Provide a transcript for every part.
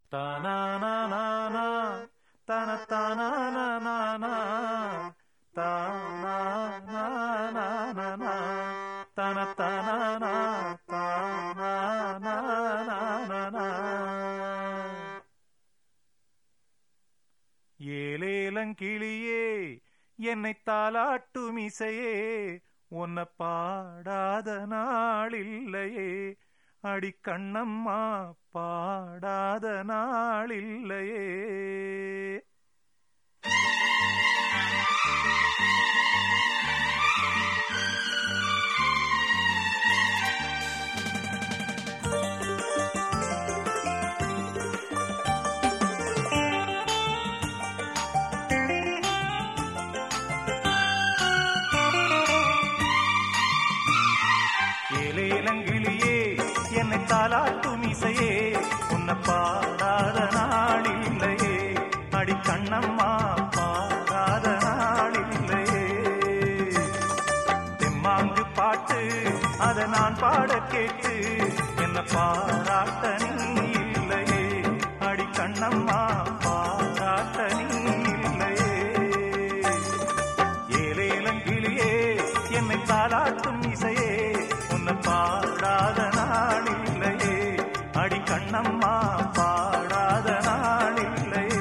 தானானானானா, தனத்தானானானானா, தானானானானா, தனத்தானானா, தானானானானா. ஏலேலங்கிளியே என்னை தாலாட்டும் இசையே உன்னை பாடாத நாளில்லையே அடி கண்ணம்மா பாடாத நாளில்லையே ஏலேலங்கிளியே என்னை தாலாட்டும் இசையே உன்னை பாடாத நாளில்லையே அடி கண்ணம்மா பாடாத நாளில்லையே தெம்மாங்கு பாட்டு அதை நான் பாட கேட்டு என்ன பாராட்ட நீ இல்லையே அடி கண்ணம்மா பாராட்ட நீ இல்லையே ஏலேலங்கிளியே என்னை தாலாட்டும் இசையே உன்னை பாடாத நாளில்லையே அடி கண்ணம்மா பாடாத நாளில்லையே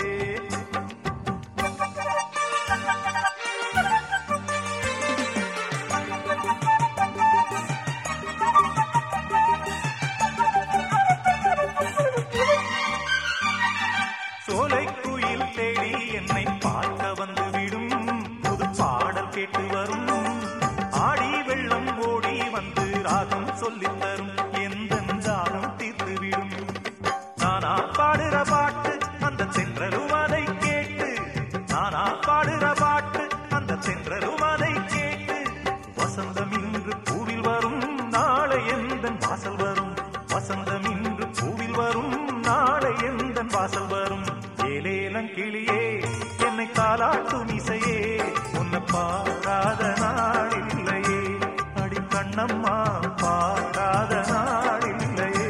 சோலை குயில் தேடி என்னை பார்க்க வந்து விடும் புது பாடல் கேட்டு வரும் ஆடி வெள்ளம் ஓடி வந்து ராகம் சொல்லித் தரும் எந்த ஜாலம் தீர்த்து விடும் நானா பாடுற பாட்டு அந்த சென்றலும் அதை கேட்டு நானா பாடுற பாட்டு அந்த சென்றலும் அதை கேட்டு வசந்தம் இன்று பூவில் வரும் நாளை எந்த வாசல் வரும் வசந்தம் இன்று பூவில் வரும் நாளை எந்த வாசல் வரும் ஏலேலம் கிளியே என்னை தாலாட்டும் இசையே உன்னை பாடாத நாளில்லையே அடி கண்ணம்மா பாடாத நாளில்லையே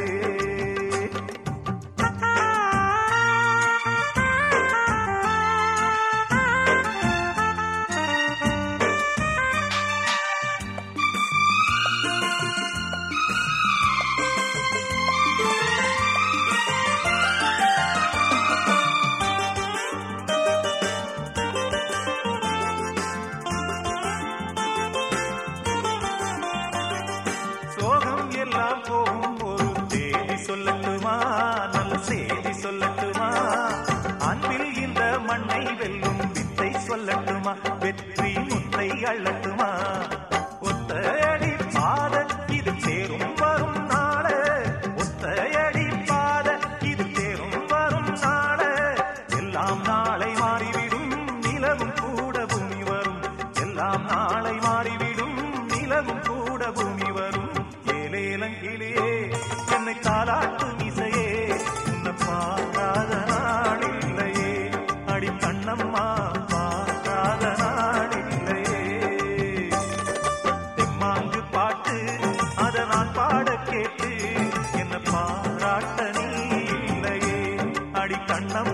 சோகம் எல்லாம் போகும் ஒரு தேதி சொல்லட்டுமா நல்ல செய்தி சொல்லட்டுமா அன்பில் இந்த மண்ணை வெல்லும் வித்தை சொல்லட்டுமா வெற்றி முத்தை அள்ளட்டுமா ஒத்தையடி பாத இது தேரும் வரும் நாள ஒத்தையடி பாத இது தேரும் வரும் நாள எல்லாம் நாளை மாறிவிடும் நிலவும் கூட பூமி வரும் எல்லாம் நாளை மாறிவிடும் நிலவும் கூட பூமி வரும் ஏலேலங்கிளியே என்னை தாலாட்டும் இசையே உன்னை பாடாத நாளில்லையே அடி கண்ணம்மா பாடாத நாளில்லையே தெம்மாங்கு பாட்டு அதை நான் பாட கேட்டு என்ன பாராட்ட நீ இல்லையே அடி கண்ணம்